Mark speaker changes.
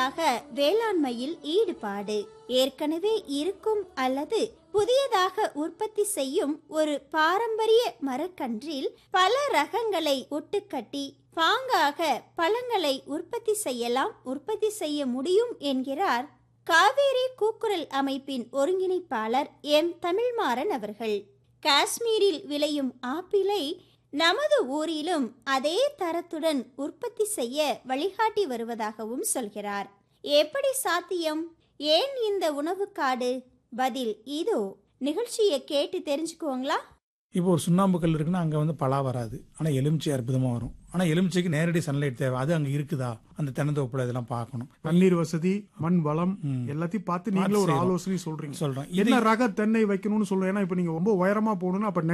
Speaker 1: புதிதாக வேளாண்மையில் ஈடுபாடு ஏற்கனவே இருக்கும் அல்லது புதியதாக உற்பத்தி செய்யும் ஒரு பாரம்பரிய மரக்கன்றில் பல ரகங்களை ஒட்டுக்கட்டி பாங்காக பழங்களை உற்பத்தி செய்யலாம் உற்பத்தி செய்ய முடியும் என்கிறார் காவேரி கூக்குரல் அமைப்பின் ஒருங்கிணைப்பாளர் எம் தமிழ்மாறன் அவர்கள் காஷ்மீரில் விளையும் ஆப்பிளை நமது ஊரிலும் அதே தரத்துடன் உற்பத்தி செய்ய வழிகாட்டி வருவதாகவும் சொல்கிறார் எப்படி சாத்தியம் ஏன் இந்த உணவுக்காடு பதில் இதோ நிகழ்ச்சியை கேட்டு தெரிஞ்சுக்குவோங்களா
Speaker 2: இப்போ ஒரு சுண்ணாம்பு கல் இருக்குன்னா அங்கே வந்து பலா வராது ஆனால் எலுமிச்சை அற்புதமாக வரும் ஆனால் எலுமிச்சைக்கு நேரடி சன்லைட் தேவை அது அங்கே இருக்குதா அந்த தென்னந்தோப்புல இதெல்லாம் பார்க்கணும்
Speaker 3: தண்ணீர் வசதி மண் வளம்
Speaker 2: ம்.
Speaker 3: எல்லாத்தையும் பார்த்து நீங்களும் ஒரு
Speaker 2: செய்றோம்.
Speaker 3: ஆலோசனை சொல்றீங்க
Speaker 2: சொல்கிறேன்
Speaker 3: என்ன ரக தென்னை வைக்கணும்னு சொல்லுவேன் ஏன்னா இப்ப நீங்க ரொம்ப உயரமா போகணும்னா அப்ப